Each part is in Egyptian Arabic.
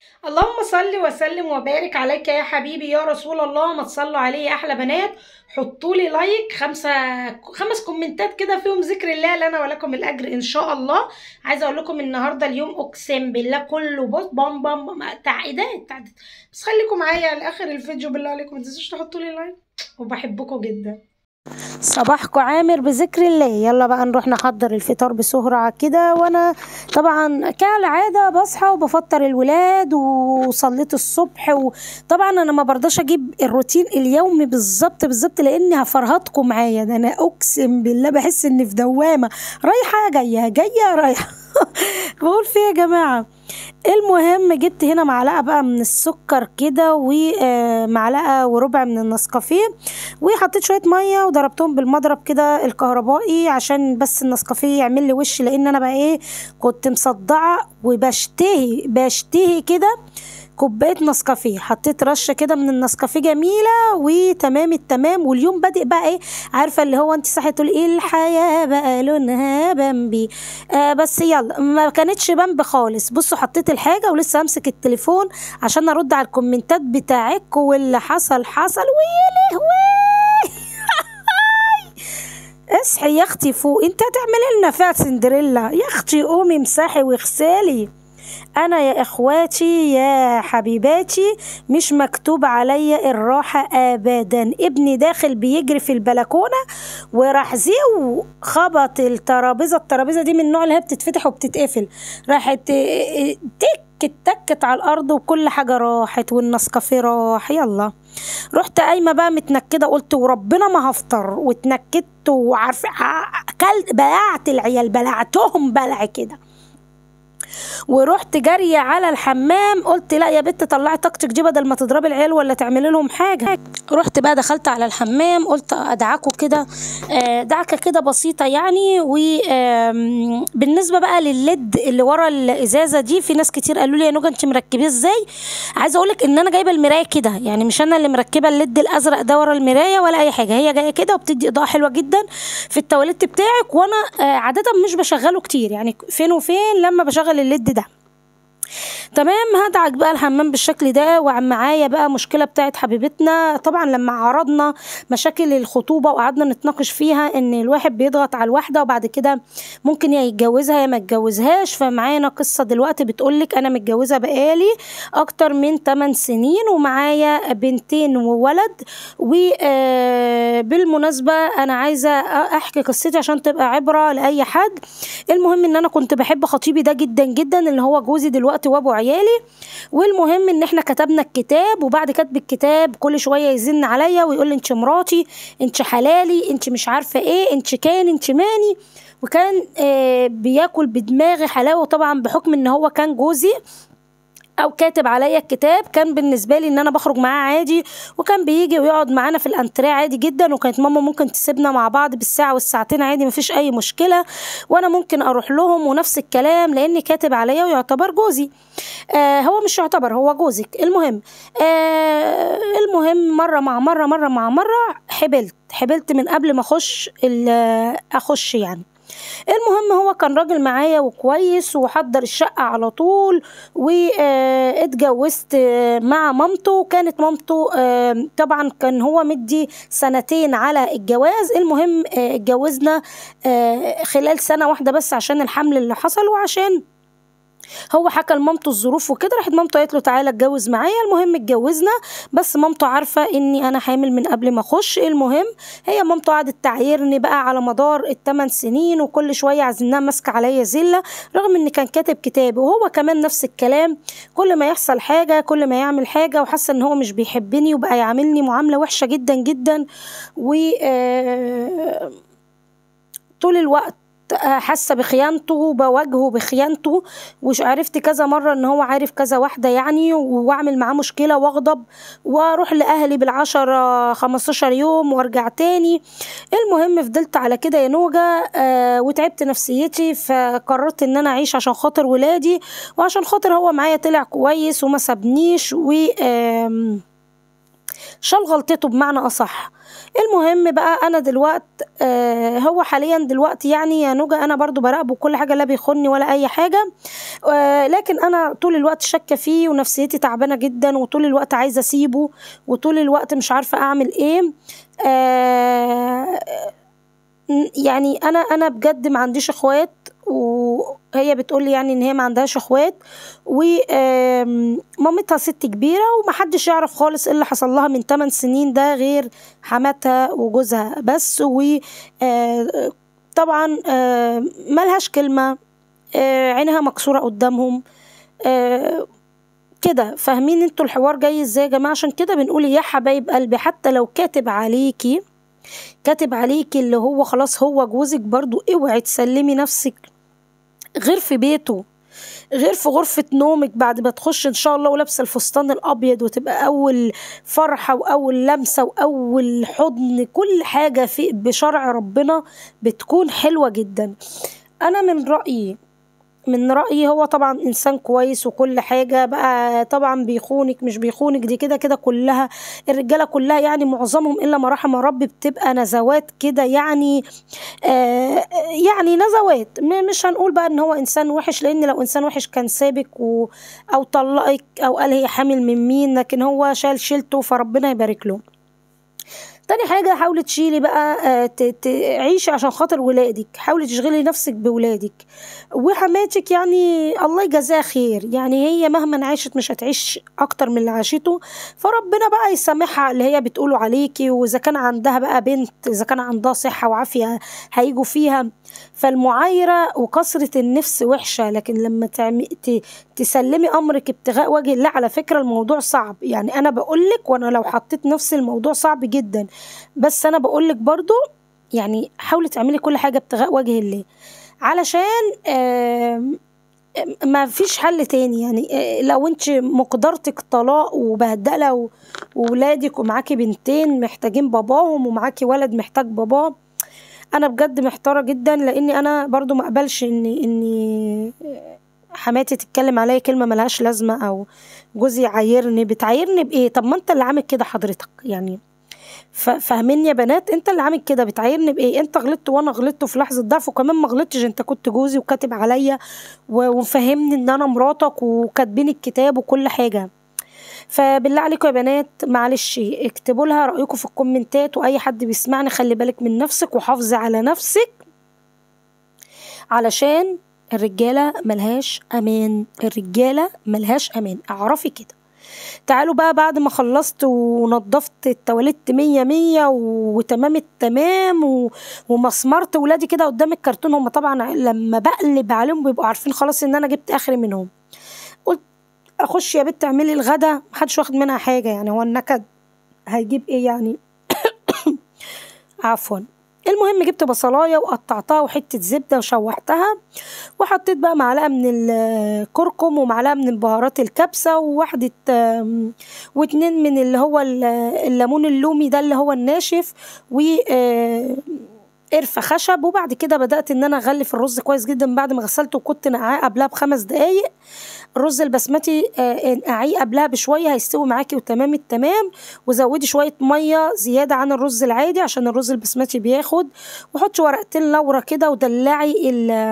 اللهم صل وسلم وبارك عليك يا حبيبي يا رسول الله ما تصلوا عليه يا احلى بنات حطوا لي لايك خمسه خمس كومنتات كده فيهم ذكر الله لنا ولكم الاجر ان شاء الله عايزه اقول لكم النهارده اليوم اقسم بالله كله بص بام بام بام تعقيدات تعقيدات بس خليكم معايا لاخر الفيديو بالله عليكم ما تنسوش تحطوا لي لايك وبحبكم جدا صباحكم عامر بذكر الله يلا بقى نروح نحضر الفطار بسرعة كده وانا طبعا كالعادة بصحى وبفطر الولاد وصليت الصبح وطبعا انا ما برضاش اجيب الروتين اليومي بالظبط بالظبط لاني هفرهطكم معايا ده انا اقسم بالله بحس اني في دوامة رايحة جاية جاية رايحة بقول في يا جماعة المهم جبت هنا معلقه بقى من السكر كده ومعلقه وربع من النسكافيه وحطيت شويه ميه وضربتهم بالمضرب كده الكهربائي عشان بس النسكافيه يعمل لي وش لان انا بقى ايه كنت مصدعه وبشتهي بشتهي كده كوبايه نسكافيه حطيت رشه كده من النسكافيه جميله وتمام التمام واليوم بادئ بقى ايه عارفه اللي هو انت صحي تقول ايه الحياه بقى لونها بامبي آه بس يلا ما كانتش بامبي خالص بصوا حطيت الحاجه ولسه امسك التليفون عشان ارد على الكومنتات بتاعتكم واللي حصل حصل ويا لهوي اصحي يا اختي فوق انت هتعملي لنا فيها سندريلا يا اختي قومي امسحي واغسلي انا يا اخواتي يا حبيباتي مش مكتوب عليا الراحة ابدا ابني داخل بيجري في البلكونة وراح زيو خبط الترابيزة الترابيزة دي من النوع اللي هي بتتفتح وبتتقفل راحت تك اتكت على الارض وكل حاجة راحت والنسكافيه راح يلا رحت قايمه بقى متنكده قلت وربنا ما هفطر واتنكدت وعارفه كلت بلعت العيال بلعتهم بلع كده ورحت جاريه على الحمام قلت لا يا بت طلعي طاقتك دي بدل ما تضربي العيال ولا تعملي لهم حاجه رحت بقى دخلت على الحمام قلت ادعكوا كده دعكه كده بسيطه يعني وبالنسبه بقى للليد اللي ورا الازازه دي في ناس كتير قالوا لي يا نوجه انت مركبيه ازاي عايزه اقول لك ان انا جايبه المرايه كده يعني مش انا اللي مركبه الليد الازرق ده ورا المرايه ولا اي حاجه هي جايه كده وبتدي اضاءه حلوه جدا في التواليت بتاعك وانا عاده مش بشغله كتير يعني فين وفين لما بشغل الليد ده تمام هدعك بقى الحمام بالشكل ده وعم معايا بقى مشكله بتاعت حبيبتنا طبعا لما عرضنا مشاكل الخطوبه وقعدنا نتناقش فيها ان الواحد بيضغط على الواحده وبعد كده ممكن يا يتجوزها يا ما يتجوزهاش فمعانا قصه دلوقتي بتقولك انا متجوزه بقالي اكتر من 8 سنين ومعايا بنتين وولد وبالمناسبه انا عايزه احكي قصتي عشان تبقى عبره لاي حد المهم ان انا كنت بحب خطيبي ده جدا جدا اللي هو جوزي دلوقتي وابو عيالي والمهم ان احنا كتبنا الكتاب وبعد كتب الكتاب كل شويه يزن عليا ويقول لي انت مراتي انت حلالي انت مش عارفه ايه انت كان انت ماني وكان آه بياكل بدماغي حلاوه طبعا بحكم ان هو كان جوزي او كاتب عليا الكتاب كان بالنسبه لي ان انا بخرج معاه عادي وكان بيجي ويقعد معانا في الانتريه عادي جدا وكانت ماما ممكن تسيبنا مع بعض بالساعه والساعتين عادي مفيش اي مشكله وانا ممكن اروح لهم ونفس الكلام لاني كاتب عليا ويعتبر جوزي آه هو مش يعتبر هو جوزك المهم آه المهم مره مع مره مره مع مره حبلت حبلت من قبل ما اخش اخش يعني المهم هو كان راجل معايا وكويس وحضر الشقة على طول واتجوزت مع مامته كانت مامته طبعا كان هو مدي سنتين على الجواز المهم اتجوزنا خلال سنة واحدة بس عشان الحمل اللي حصل وعشان هو حكى لمامته الظروف وكده راحت مامته قالت له تعالى اتجوز معايا المهم اتجوزنا بس مامته عارفه اني انا حامل من قبل ما اخش المهم هي مامته قعدت تعايرني بقى على مدار الثمان سنين وكل شويه عايزينها ماسكه عليا زله رغم ان كان كاتب كتاب وهو كمان نفس الكلام كل ما يحصل حاجه كل ما يعمل حاجه وحاسه ان هو مش بيحبني وبقى يعاملني معامله وحشه جدا جدا و طول الوقت حاسه بخيانته بواجهه بخيانته وعرفت كذا مره ان هو عارف كذا واحده يعني واعمل معاه مشكله واغضب واروح لاهلي بالعشرة خمستاشر يوم وارجع تاني المهم فضلت على كده يا نوجه آه وتعبت نفسيتي فقررت ان انا اعيش عشان خاطر ولادي وعشان خاطر هو معايا طلع كويس وما سابنيش و آه شال غلطته بمعنى اصح المهم بقى انا دلوقت آه هو حاليا دلوقتي يعني يا نوجا انا برضو براقبه كل حاجه لا بيخوني ولا اي حاجه آه لكن انا طول الوقت شاكه فيه ونفسيتي تعبانه جدا وطول الوقت عايزه اسيبه وطول الوقت مش عارفه اعمل ايه آه يعني انا انا بجد ما عنديش اخوات وهي بتقول لي يعني ان هي ما عندهاش اخوات ومامتها ست كبيره ومحدش يعرف خالص ايه اللي حصل لها من 8 سنين ده غير حماتها وجوزها بس و طبعا ملهاش كلمه عينها مكسوره قدامهم كده فاهمين انتوا الحوار جاي ازاي يا جماعه عشان كده بنقول يا حبايب قلبي حتى لو كاتب عليكي كاتب عليكي اللي هو خلاص هو جوزك برضو اوعي تسلمي نفسك غير في بيته غير في غرفة نومك بعد ما تخش إن شاء الله ولابسة الفستان الأبيض وتبقى أول فرحة وأول لمسة وأول حضن كل حاجة في بشرع ربنا بتكون حلوة جدا أنا من رأيي من رأيي هو طبعا إنسان كويس وكل حاجة بقى طبعا بيخونك مش بيخونك دي كده كده كلها الرجالة كلها يعني معظمهم إلا ما رحم رب بتبقى نزوات كده يعني آه يعني نزوات مش هنقول بقى إن هو إنسان وحش لأن لو إنسان وحش كان سابك و أو طلقك أو قال هي حامل من مين لكن هو شال شيلته فربنا يبارك له تاني حاجة حاولي تشيلي بقى تعيشي عشان خاطر ولادك حاولي تشغلي نفسك بولادك وحماتك يعني الله يجازاها خير يعني هي مهما عاشت مش هتعيش اكتر من اللي عاشته فربنا بقى يسامحها اللي هي بتقوله عليكي واذا كان عندها بقى بنت اذا كان عندها صحة وعافية هيجوا فيها فالمعايرة وكسرة النفس وحشة لكن لما تعمي تسلمي أمرك ابتغاء وجه الله على فكرة الموضوع صعب يعني أنا بقولك وأنا لو حطيت نفسي الموضوع صعب جدا بس أنا بقولك برضو يعني حاولي تعملي كل حاجة ابتغاء وجه الله علشان ما فيش حل تاني يعني لو انت مقدرتك طلاق وبهدله وولادك ومعاكي بنتين محتاجين باباهم ومعاكي ولد محتاج باباه انا بجد محتاره جدا لاني انا برضو ما اقبلش اني اني حماتي تتكلم عليا كلمه ملهاش لازمه او جوزي يعايرني بتعايرني بايه طب ما انت اللي عامل كده حضرتك يعني فاهمين يا بنات انت اللي عامل كده بتعايرني بايه انت غلطت وانا غلطت في لحظه ضعف وكمان ما غلطتش انت كنت جوزي وكاتب عليا وفهمني ان انا مراتك وكاتبين الكتاب وكل حاجه فبالله عليكم يا بنات معلش اكتبوا لها رايكم في الكومنتات واي حد بيسمعني خلي بالك من نفسك وحافظي على نفسك علشان الرجاله ملهاش امان الرجاله ملهاش امان اعرفي كده تعالوا بقى بعد ما خلصت ونضفت التواليت مية مية وتمام التمام و... ومسمرت ولادي كده قدام الكرتون هم طبعا لما بقلب عليهم بيبقوا عارفين خلاص ان انا جبت اخري منهم قلت اخش يا بنت اعملي الغدا محدش واخد منها حاجه يعني هو النكد هيجيب ايه يعني عفوا المهم جبت بصلايه وقطعتها وحته زبده وشوحتها وحطيت بقى معلقه من الكركم ومعلقه من البهارات الكبسه وواحده واتنين من اللي هو الليمون اللومي ده اللي هو الناشف و قرفه خشب وبعد كده بدات ان انا اغلف الرز كويس جدا بعد ما غسلته وكنت نقعاه قبلها بخمس دقايق الرز البسمتي نقعيه قبلها بشويه هيستوي معاكي وتمام التمام وزودي شويه ميه زياده عن الرز العادي عشان الرز البسمتي بياخد وحطي ورقتين لورا كده ودلعي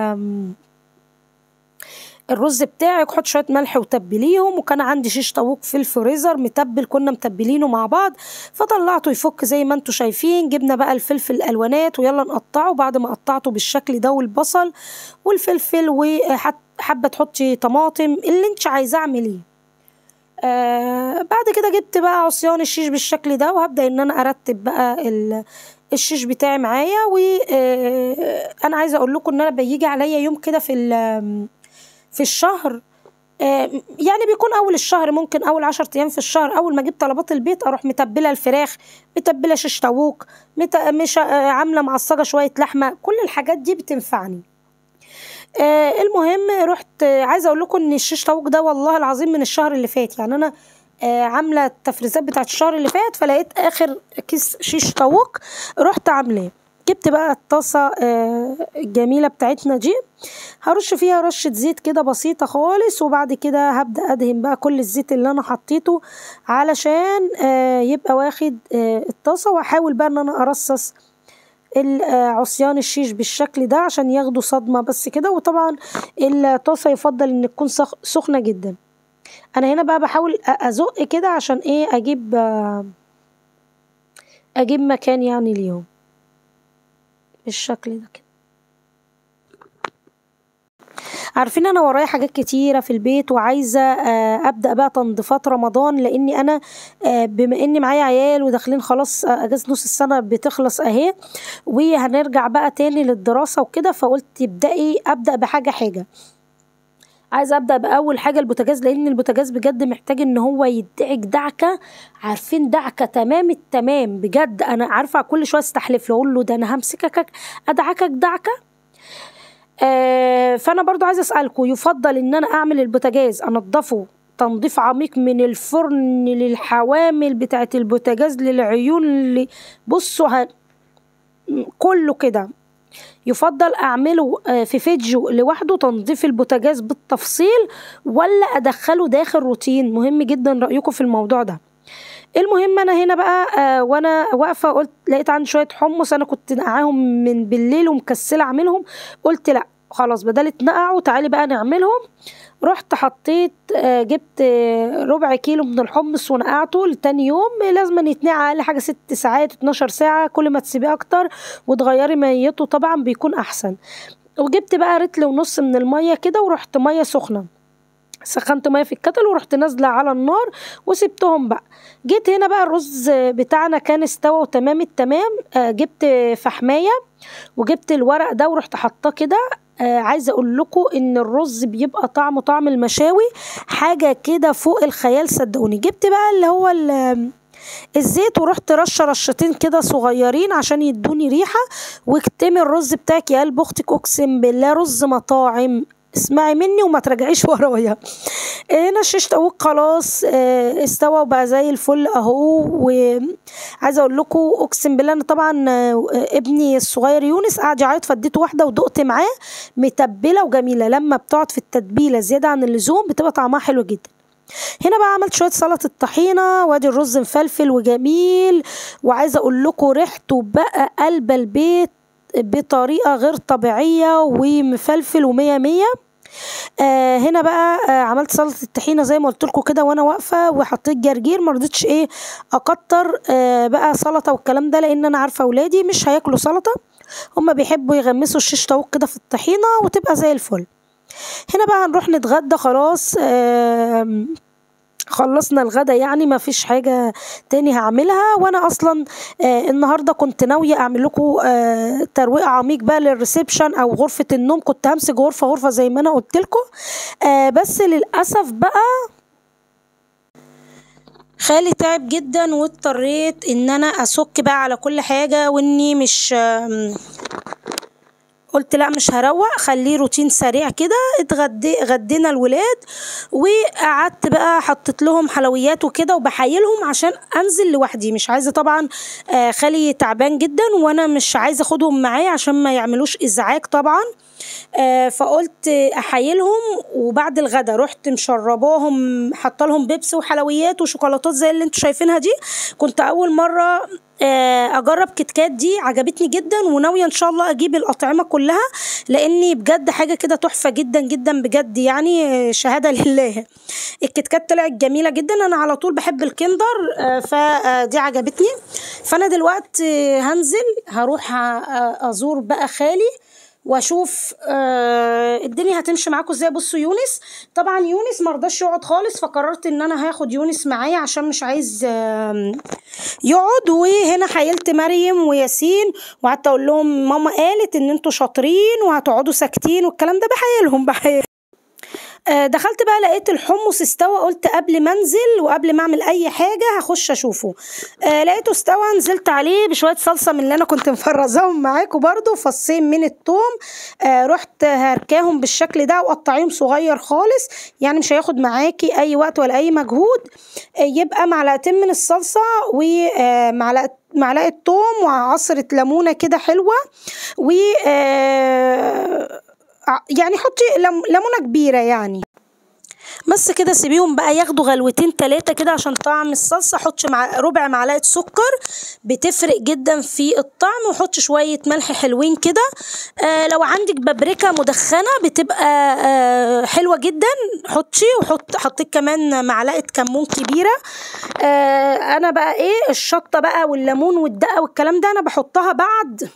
الرز بتاعك حط شويه ملح وتبليهم وكان عندي شيش طاووق في الفريزر متبل كنا متبلينه مع بعض فطلعته يفك زي ما انتم شايفين جبنا بقى الفلفل الالوانات ويلا نقطعه بعد ما قطعته بالشكل ده والبصل والفلفل وحابه تحطي طماطم اللي انت عايزاه اعمليه آه بعد كده جبت بقى عصيان الشيش بالشكل ده وهبدا ان انا ارتب بقى الشيش بتاعي معايا وانا عايزه اقول لكم ان انا بيجي عليا يوم كده في في الشهر يعني بيكون اول الشهر ممكن اول عشر ايام في الشهر اول ما اجيب طلبات البيت اروح متبله الفراخ متبله شيش طاووق مت... مش عامله معصجه شويه لحمه كل الحاجات دي بتنفعني آه المهم رحت عايزه اقول لكم ان الشيش طاووق ده والله العظيم من الشهر اللي فات يعني انا آه عامله التفريزات بتاعت الشهر اللي فات فلقيت اخر كيس شيش طاووق رحت عاملاه جبت بقى الطاسة آه، الجميلة بتاعتنا دي هرش فيها رشة زيت كده بسيطة خالص وبعد كده هبدأ أدهن بقى كل الزيت اللي أنا حطيته علشان آه، يبقى واخد آه، الطاسة وأحاول بقى إن أنا أرصص عصيان الشيش بالشكل ده عشان ياخدوا صدمة بس كده وطبعا الطاسة يفضل إن تكون سخنة جدا أنا هنا بقى بحاول أزق كده عشان إيه أجيب أجيب مكان يعني اليوم بالشكل ده كده عارفين انا ورايا حاجات كتيره في البيت وعايزه آه، ابدا بقى تنظيفات رمضان لاني انا آه، بما اني معايا عيال وداخلين خلاص آه، اجازه نص السنه بتخلص اهي وهنرجع بقى تاني للدراسه وكده فقلت ابدأي ابدا بحاجه حاجه عايزه ابدا باول حاجه البوتاجاز لان البوتاجاز بجد محتاج ان هو يدعك دعكه عارفين دعكه تمام التمام بجد انا عارفه كل شويه استحلف له اقول له ده انا همسكك ادعكك دعكه آه فانا برضو عايزه اسالكم يفضل ان انا اعمل البوتاجاز انضفه تنظيف عميق من الفرن للحوامل بتاعه البوتاجاز للعيون اللي بصوا ه... كله كده يفضل اعمله آه، في فيديو لوحده تنظيف البوتاجاز بالتفصيل ولا ادخله داخل روتين مهم جدا رايكم في الموضوع ده المهم انا هنا بقى آه وانا واقفه قلت لقيت عندي شويه حمص انا كنت نقعاهم من بالليل ومكسله اعملهم قلت لا خلاص بدل اتنقعوا تعالي بقى نعملهم رحت حطيت آه جبت آه ربع كيلو من الحمص ونقعته لتاني يوم لازم يتنقع اقل حاجه ست ساعات 12 ساعه كل ما تسيبيه اكتر وتغيري ميته طبعا بيكون احسن وجبت بقى رتل ونص من الميه كده ورحت ميه سخنه سخنت ميه في الكتل ورحت نازله على النار وسبتهم بقى جيت هنا بقى الرز بتاعنا كان استوى وتمام التمام آه جبت فحمايه وجبت الورق ده ورحت حاطاه كده آه عايزه اقول لكم ان الرز بيبقى طعمه طعم المشاوي حاجه كده فوق الخيال صدقوني جبت بقى اللي هو الزيت ورحت رشه رشتين كده صغيرين عشان يدوني ريحه واكتمي الرز بتاعك يا قلب اختك اقسم بالله رز مطاعم اسمعي مني وما ترجعيش ورايا هنا الشيش طاووق خلاص آه، استوى وبقى زي الفل اهو وعايزه اقول لكم اقسم بالله انا طبعا آه، ابني الصغير يونس قعد يعيط فديته واحده ودقت معاه متبله وجميله لما بتقعد في التتبيله زياده عن اللزوم بتبقى طعمها حلو جدا هنا بقى عملت شويه سلطه الطحينه وادي الرز مفلفل وجميل وعايزه اقول لكم ريحته بقى قلب البيت بطريقه غير طبيعيه ومفلفل ومية مية آه هنا بقى آه عملت سلطه الطحينه زي ما قلت لكم كده وانا واقفه وحطيت جرجير ما رضيتش ايه اكتر آه بقى سلطه والكلام ده لان انا عارفه اولادي مش هياكلوا سلطه هما بيحبوا يغمسوا الشيش طاووق كده في الطحينه وتبقى زي الفل هنا بقى هنروح نتغدى خلاص آه خلصنا الغدا يعني ما فيش حاجة تاني هعملها وانا اصلا آه النهاردة كنت ناوية اعمل لكم آه ترويق عميق بقى للريسبشن او غرفة النوم كنت همسك غرفة غرفة زي ما انا قلت لكم آه بس للأسف بقى خالي تعب جدا واضطريت ان انا اسك بقى على كل حاجة واني مش قلت لا مش هروق خليه روتين سريع كده اتغدي غدينا الولاد وقعدت بقى حطيت لهم حلويات وكده وبحايلهم عشان انزل لوحدي مش عايزه طبعا آه خالي تعبان جدا وانا مش عايزه اخدهم معايا عشان ما يعملوش ازعاج طبعا آه فقلت احايلهم وبعد الغدا رحت مشرباهم حاطه لهم بيبسي وحلويات وشوكولاتات زي اللي انتوا شايفينها دي كنت اول مره آه، اجرب كيتكات دي عجبتني جدا وناويه ان شاء الله اجيب الاطعمه كلها لاني بجد حاجه كده تحفه جدا جدا بجد يعني آه، شهاده لله الكيتكات طلعت جميله جدا انا على طول بحب الكندر آه، فدي عجبتني فانا دلوقتي هنزل هروح ازور بقى خالي واشوف آه الدنيا هتمشي معاكم ازاي بصوا يونس طبعا يونس مرضاش يقعد خالص فقررت ان انا هاخد يونس معايا عشان مش عايز آه يقعد وهنا حيلت مريم وياسين وقعدت اقول لهم ماما قالت ان انتوا شاطرين وهتقعدوا ساكتين والكلام ده بحيلهم بحيل آه، دخلت بقى لقيت الحمص استوى قلت قبل ما انزل وقبل ما اعمل اي حاجه هخش اشوفه آه لقيته استوى نزلت عليه بشويه صلصه من اللي انا كنت مفرزاهم معاكم برضو فصين من التوم آه رحت هركاهم بالشكل ده وقطعيهم صغير خالص يعني مش هياخد معاكي اي وقت ولا اي مجهود آه يبقى معلقتين من الصلصه ومعلقه معلقه توم وعصره ليمونه كده حلوه و آه، يعني حطي لم- ليمونه كبيره يعني بس كده سيبيهم بقى ياخدوا غلوتين تلاتة كده عشان طعم الصلصة حطي مع ربع معلقة سكر بتفرق جدا في الطعم وحطي شوية ملح حلوين كده آه لو عندك بابريكا مدخنة بتبقى آه حلوة جدا حطي وحط حطيت كمان معلقة كمون كبيرة آه انا بقى ايه الشطة بقى والليمون والدقة والكلام ده انا بحطها بعد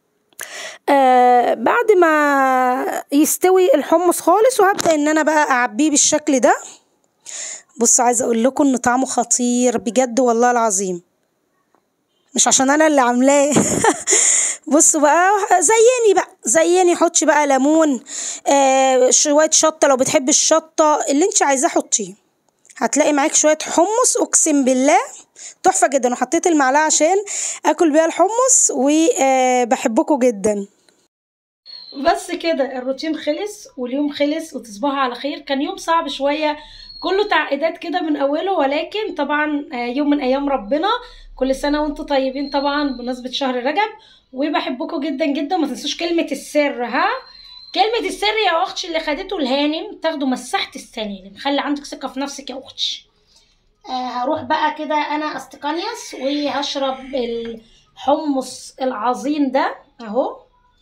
آه بعد ما يستوي الحمص خالص وهبدأ ان انا بقى اعبيه بالشكل ده بص عايزه اقول لكم ان طعمه خطير بجد والله العظيم مش عشان انا اللي عاملاه بصوا بقى زيني بقى زيني حطي بقى ليمون آه شويه شطه لو بتحبي الشطه اللي انت عايزاه حطيه هتلاقي معاك شويه حمص اقسم بالله تحفه جدا وحطيت المعلقه عشان اكل بيها الحمص وبحبكم جدا بس كده الروتين خلص واليوم خلص وتصبحوا على خير كان يوم صعب شوية كله تعقيدات كده من أوله ولكن طبعا آه، يوم من أيام ربنا كل سنة وانتم طيبين طبعا بمناسبة شهر رجب وبحبكم جدا جدا ما تنسوش كلمة السر ها كلمة السر يا أختي اللي خدته الهانم تاخدوا مساحة السلالم خلي عندك ثقة في نفسك يا أختي آه هروح بقى كده أنا أستقنيس وهشرب الحمص العظيم ده أهو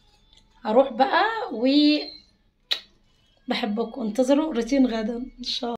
هروح بقى و بحبكم انتظروا روتين غدا ان شاء الله